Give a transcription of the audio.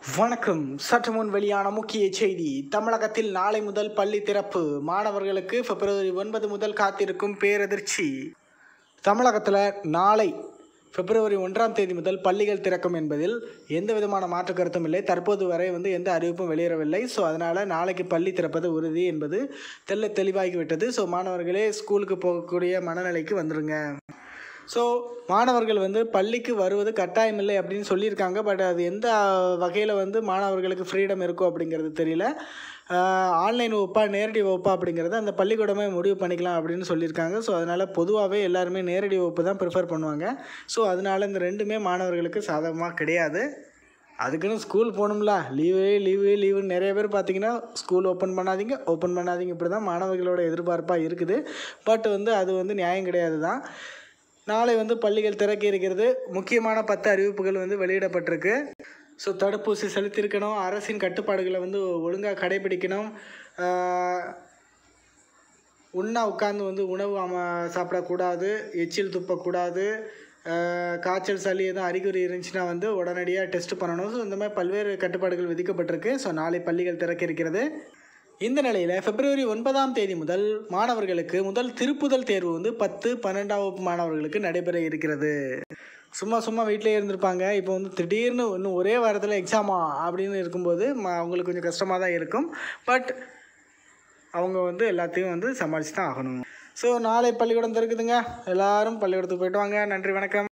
வணக்கம் சற்று முன் வெளியான முக்கிய செய்தி தமிழகத்தில் நாளை முதல் பள்ளி திறப்பு மாணவர்களுக்கு பிப்ரவரி ஒன்பது முதல் காத்திருக்கும் பேரதிர்ச்சி தமிழகத்தில் நாளை பிப்ரவரி ஒன்றாம் தேதி முதல் பள்ளிகள் திறக்கும் என்பதில் எந்த விதமான மாற்று கருத்தும் இல்லை தற்போது வரை வந்து எந்த அறிவிப்பும் வெளியிடவில்லை ஸோ அதனால் நாளைக்கு பள்ளி திறப்பது உறுதி என்பது தெல்ல தெளிவாகிவிட்டது ஸோ மாணவர்களே ஸ்கூலுக்கு போகக்கூடிய மனநிலைக்கு வந்துருங்க ஸோ மாணவர்கள் வந்து பள்ளிக்கு வருவது கட்டாயமில்லை அப்படின்னு சொல்லியிருக்காங்க பட் அது எந்த வகையில் வந்து மாணவர்களுக்கு ஃப்ரீடம் இருக்கும் அப்படிங்கிறது தெரியல ஆன்லைன் வகுப்பா நேரடி வகுப்பா அப்படிங்கிறத அந்த பள்ளிக்கூடமே முடிவு பண்ணிக்கலாம் அப்படின்னு சொல்லியிருக்காங்க ஸோ அதனால் பொதுவாகவே எல்லாருமே நேரடி வகுப்பு தான் ப்ரிஃபர் பண்ணுவாங்க ஸோ அதனால் இந்த ரெண்டுமே மாணவர்களுக்கு சாதகமாக கிடையாது அதுக்குன்னு ஸ்கூல் போகணும்ல லீவு லீவு லீவுன்னு நிறைய பேர் பார்த்தீங்கன்னா ஸ்கூல் ஓப்பன் பண்ணாதீங்க ஓப்பன் பண்ணாதீங்க இப்படி தான் மாணவர்களோட எதிர்பார்ப்பாக இருக்குது பட் வந்து அது வந்து நியாயம் கிடையாது தான் நாளை வந்து பள்ளிகள் திறக்க இருக்கிறது முக்கியமான பத்து அறிவிப்புகள் வந்து வெளியிடப்பட்டிருக்கு ஸோ தடுப்பூசி செலுத்தியிருக்கணும் அரசின் கட்டுப்பாடுகளை வந்து ஒழுங்காக கடைபிடிக்கணும் ஆஹ் உண்ணா உட்காந்து வந்து உணவு அம சாப்பிடக்கூடாது எச்சில் துப்பக்கூடாது ஆஹ் காய்ச்சல் சளி எதுவும் அறிகுறி இருந்துச்சுன்னா வந்து உடனடியாக டெஸ்ட் பண்ணணும் ஸோ இந்த மாதிரி பல்வேறு கட்டுப்பாடுகள் விதிக்கப்பட்டிருக்கு ஸோ நாளை பள்ளிகள் திறக்க இருக்கிறது இந்த நிலையில் பிப்ரவரி ஒன்பதாம் தேதி முதல் மாணவர்களுக்கு முதல் திருப்புதல் தேர்வு வந்து பத்து பன்னெண்டாம் வகுப்பு மாணவர்களுக்கு நடைபெற இருக்கிறது சும்மா சும்மா வீட்டிலே இருந்திருப்பாங்க இப்போ வந்து திடீர்னு இன்னும் ஒரே வாரத்தில் எக்ஸாமா அப்படின்னு இருக்கும்போது ம- அவங்களுக்கு கொஞ்சம் கஷ்டமாக தான் இருக்கும் பட் அவங்க வந்து எல்லாத்தையும் வந்து சமாளித்து தான் ஆகணும் ஸோ நாளை பள்ளிக்கூடம் திறக்குதுங்க எல்லாரும் பள்ளிக்கூடத்துக்கு போயிட்டு வாங்க நன்றி வணக்கம்